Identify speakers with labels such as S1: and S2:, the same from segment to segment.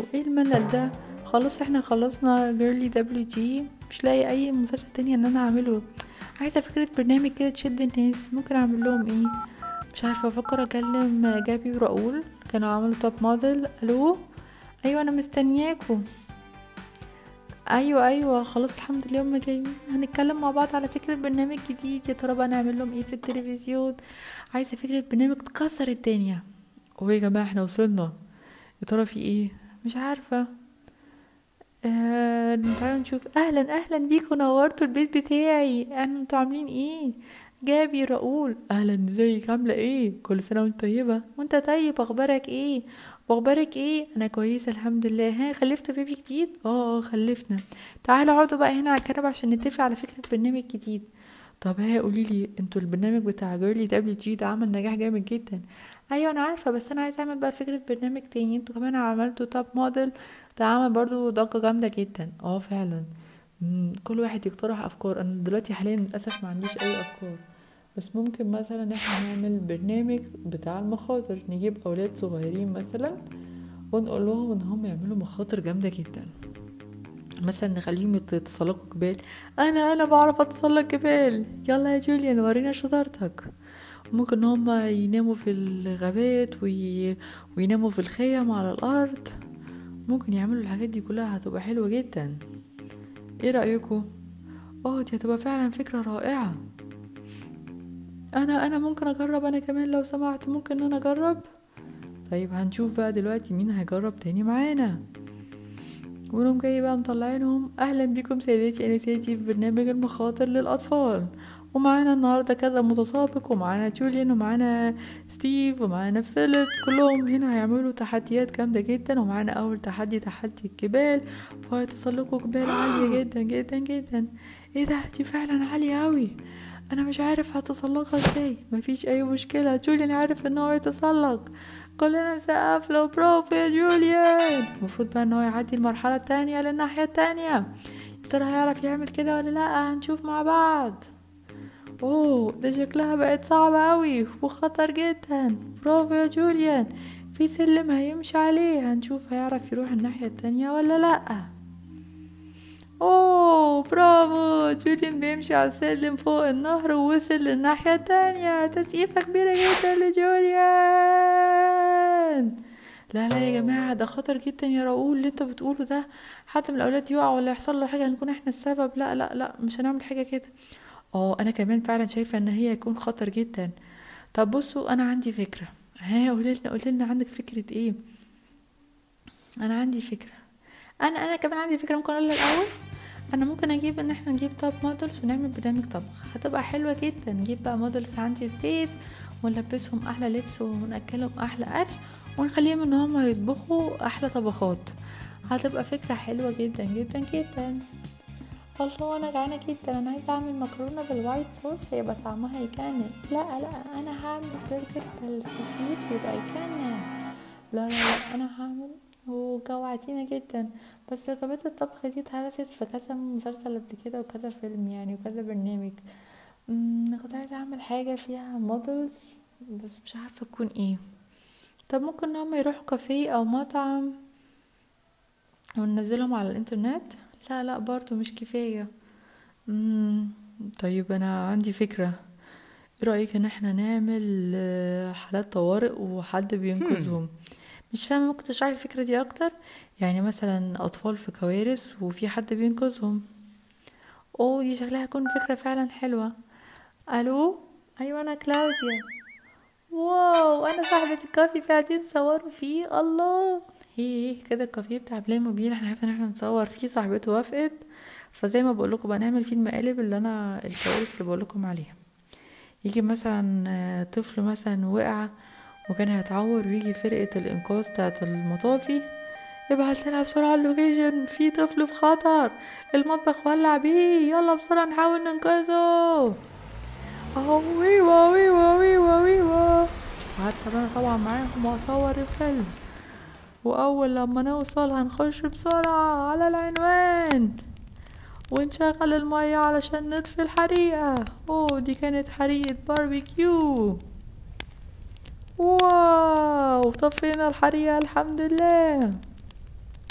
S1: ايه الملل ده خلاص احنا خلصنا جيرلي دبليو جي مش لاقي اي مسلسل تاني ان انا اعمله عايزه فكره برنامج كده تشد الناس ممكن اعمل لهم ايه مش عارفه افكر اكلم جابي وراؤول كانوا عملوا توب موديل الو ايوه انا مستنياكم ايوه ايوه خلاص الحمد لله هم جايين هنتكلم مع بعض على فكره برنامج جديد يا ترى بقى نعمل لهم ايه في التلفزيون عايزه فكره برنامج تكسر الدنيا هو يا جماعه احنا وصلنا يا ترى في ايه مش عارفه آه تعالوا نشوف اهلا اهلا بيكم نورتوا البيت بتاعي اهلا انتوا عاملين ايه جابي راؤول اهلا ازيك عامله ايه كل سنه وانت طيبه وانت طيب اخبارك ايه واخبارك ايه انا كويسه الحمد لله ها خلفتوا بيبي جديد اه اه خلفنا تعالوا اقعدوا بقى هنا على الكنبه عشان نتفق على فكره برنامج جديد طب ها قولي لي انتوا البرنامج بتاع جيرلي دبليو جي ده عمل نجاح جامد جدا ايوه انا عارفه بس انا عايزه اعمل بقى فكره برنامج تاني انتوا كمان عملتوا توب موديل ده عمل برضو ضجه جامده جدا اه فعلا مم، كل واحد يقترح افكار انا دلوقتي حاليا للاسف ما عنديش اي افكار بس ممكن مثلا احنا نعمل برنامج بتاع المخاطر نجيب اولاد صغيرين مثلا ونقول لهم ان هم يعملوا مخاطر جامده جدا مثلا نخليهم يت- يتسلقوا جبال انا انا بعرف اتسلق جبال يلا يا جوليان ورينا شطارتك ممكن ان هم يناموا في الغابات وي... ويناموا في الخيم على الارض ممكن يعملوا الحاجات دي كلها هتبقى حلوة جدا ايه رأيكم اه دي هتبقى فعلا فكرة رائعة انا انا ممكن اجرب انا كمان لو سمحت ممكن ان انا اجرب طيب هنشوف بقى دلوقتي مين هيجرب تاني معانا ونقوم جاي بقى مطلعينهم اهلا بكم سيداتي انساتي في برنامج المخاطر للاطفال ومعانا النهارده كذا متسابق ومعانا جوليان ومعانا ستيف ومعانا فيليب كلهم هنا هيعملوا تحديات جامدة جدا ومعانا أول تحدي تحدي الجبال وهيتسلقوا جبال عالية جدا جدا جدا ايه ده دي فعلا عالية أوي أنا مش عارف هتسلقها ازاي مفيش أي مشكلة جوليان عارف ان هو يتسلق كلنا نسقف له برافو يا جوليان المفروض بقى ان هو يعدي المرحلة التانية للناحية التانية يا ترى هيعرف يعمل كده ولا لأ هنشوف مع بعض اوه ده شكلها بقت صعبة اوي وخطر جدا برافو يا جوليان في سلم هيمشي عليه هنشوف هيعرف يروح الناحية التانية ولا لأ اوه برافو جوليان بيمشي على السلم فوق النهر ووصل للناحية التانية تسقيفة كبيرة جدا لجوليان لا لا يا جماعة ده خطر جدا يا راؤول اللي انت بتقوله ده حد من الأولاد يقع ولا يحصل له حاجة هنكون احنا السبب لا لا لا مش هنعمل حاجة كده اه انا كمان فعلا شايفة ان هي يكون خطر جدا طب بصوا انا عندي فكرة ها قولي لنا قولي لنا عندك فكرة ايه انا عندي فكرة انا انا كمان عندي فكرة ممكن اقولها الاول انا ممكن اجيب ان احنا نجيب توب مودلز ونعمل برنامج طبخ هتبقى حلوة جدا نجيب بقى مودلز عندي البيت ونلبسهم احلى لبس وناكلهم احلى اكل ونخليهم ان هم يطبخوا احلى طبخات هتبقى فكرة حلوة جدا جدا جدا الله انا جعانه جدا انا عايزه اعمل مكرونه بالوايت صوص هيبقى طعمها يجنن لا لا انا هعمل برجر بالسوسيس يبقى يجنن لا لا لا انا هعمل وجوعتينا جدا بس وجبات الطبخ دي اتهرست في كذا مسلسل قبل كده وكذا فيلم يعني وكذا برنامج أمم، انا كنت عايزه اعمل حاجه فيها مودلز بس مش عارفه تكون ايه طب ممكن ان هم يروحوا كافيه او مطعم وننزلهم على الانترنت لا لا برضو مش كفاية مم. طيب انا عندي فكرة ايه رأيك ان احنا نعمل آه، حالات طوارئ وحد بينقذهم مش فاهمة ممكن تشرحي الفكرة دي اكتر يعني مثلا اطفال في كوارث وفي حد بينقذهم اوه دي شكلها هتكون فكرة فعلا حلوة الو ايوه انا كلاوديا واو انا صاحبة الكافي في قاعدين تصوروا فيه الله هي كده الكافيه بتاع بلاي موبيل احنا عرفنا ان احنا نصور فيه صاحبته وافقت فزي ما بقول لكم بقى نعمل فيه المقالب اللي انا الكوارث اللي بقول لكم عليها يجي مثلا آه، طفل مثلا وقع وكان هيتعور ويجي فرقة الإنقاذ بتاعة المطافي ابعت لنا بسرعة اللوكيشن في طفل في خطر المطبخ ولع بيه يلا بسرعة نحاول ننقذه اهو ويوا ويوا ويوا ويوا وقعدت انا طبعا معاهم واصور الفيلم واول لما نوصل هنخش بسرعة على العنوان ونشغل المية علشان نطفي الحريقة اوه دي كانت حريقة باربيكيو واو طفينا الحريقة الحمد لله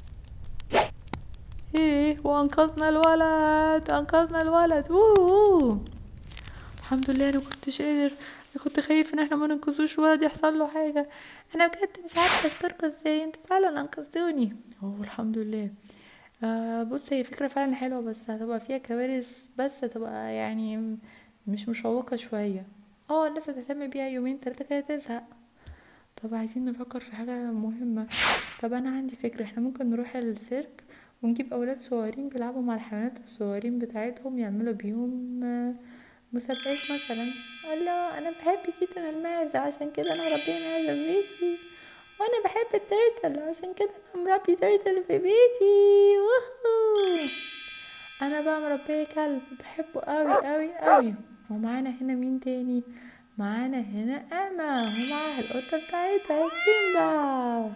S1: ايه وانقذنا الولد انقذنا الولد ووو. الحمد لله انا كنتش قادر انا كنت خايف ان احنا ما ننقذوش الولد يحصل له حاجه انا بجد مش عارفه اشكركم ازاي انتوا فعلا انقذتوني اوه الحمد لله آه بص هي فكره فعلا حلوه بس هتبقى فيها كوارث بس هتبقى يعني مش مشوقه شويه اه الناس هتهتم بيها يومين تلاته كده تزهق طب عايزين نفكر في حاجه مهمه طب انا عندي فكره احنا ممكن نروح السيرك ونجيب اولاد صغيرين بيلعبوا مع الحيوانات الصغيرين بتاعتهم يعملوا بيهم آه، مسابقات مثلا الله انا بحب جدا المعزة عشان كده انا مربية معزة في بيتي وانا بحب الترتل عشان كده انا مربي ترتل في بيتي وهو انا بقى مربية كلب بحبه قوي قوي قوي ومعانا هنا مين تاني معانا هنا اما ومعاها القطة بتاعتها سيمبا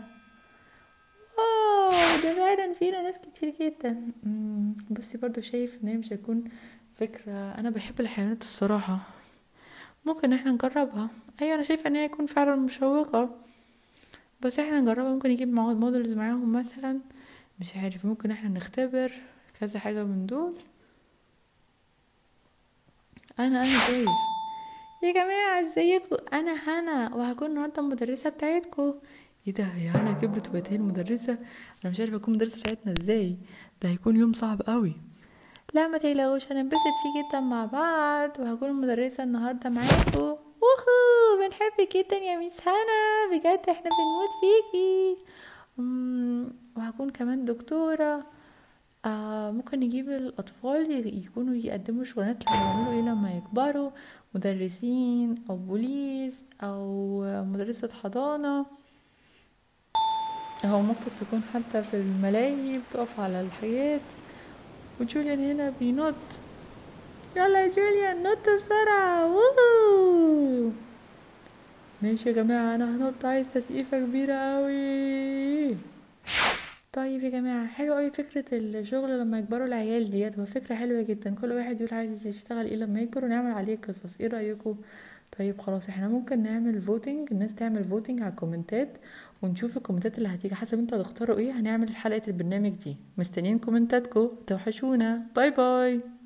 S1: واو ده فعلا فينا ناس كتير جدا مم، بصي برضو شايف ان هي مش هيكون فكرة انا بحب الحيوانات الصراحة ممكن احنا نجربها ايوه انا شايفة ان هي هيكون فعلا مشوقة بس احنا نجربها ممكن نجيب مودلز معاهم مثلا مش عارف ممكن احنا نختبر كذا حاجة من دول انا انا جايز يا جماعة ازيكم انا هنا وهكون النهاردة المدرسة بتاعتكم ايه ده يا هنا كبرت وبقت هي المدرسة انا مش عارفة اكون المدرسة بتاعتنا ازاي ده هيكون يوم صعب قوي لا ما تقلقوش هننبسط فيه جدا مع بعض وهكون المدرسة النهاردة معاكم ووهو بنحبك جدا يا ميس هنا بجد احنا بنموت فيكي أمم، وهكون كمان دكتورة آه ممكن نجيب الأطفال ي- يكونوا يقدموا شغلانات لما يعملوا ايه لما يكبروا مدرسين أو بوليس أو مدرسة حضانة أو ممكن تكون حتى في الملاهي بتقف على الحاجات وجوليان هنا بينط يلا يا جوليان نط بسرعة ووهو ماشي يا جماعة أنا هنط عايز تسقيفة كبيرة أوي طيب يا جماعة حلو أوي فكرة الشغل لما يكبروا العيال ديت هو فكرة حلوة جدا كل واحد يقول عايز يشتغل ايه لما يكبر ونعمل عليه قصص ايه رأيكم طيب خلاص احنا ممكن نعمل فوتنج الناس تعمل فوتنج على الكومنتات ونشوف الكومنتات اللي هتيجي حسب انتوا هتختاروا ايه هنعمل حلقة البرنامج دي مستنيين كومنتاتكم توحشونا باي باي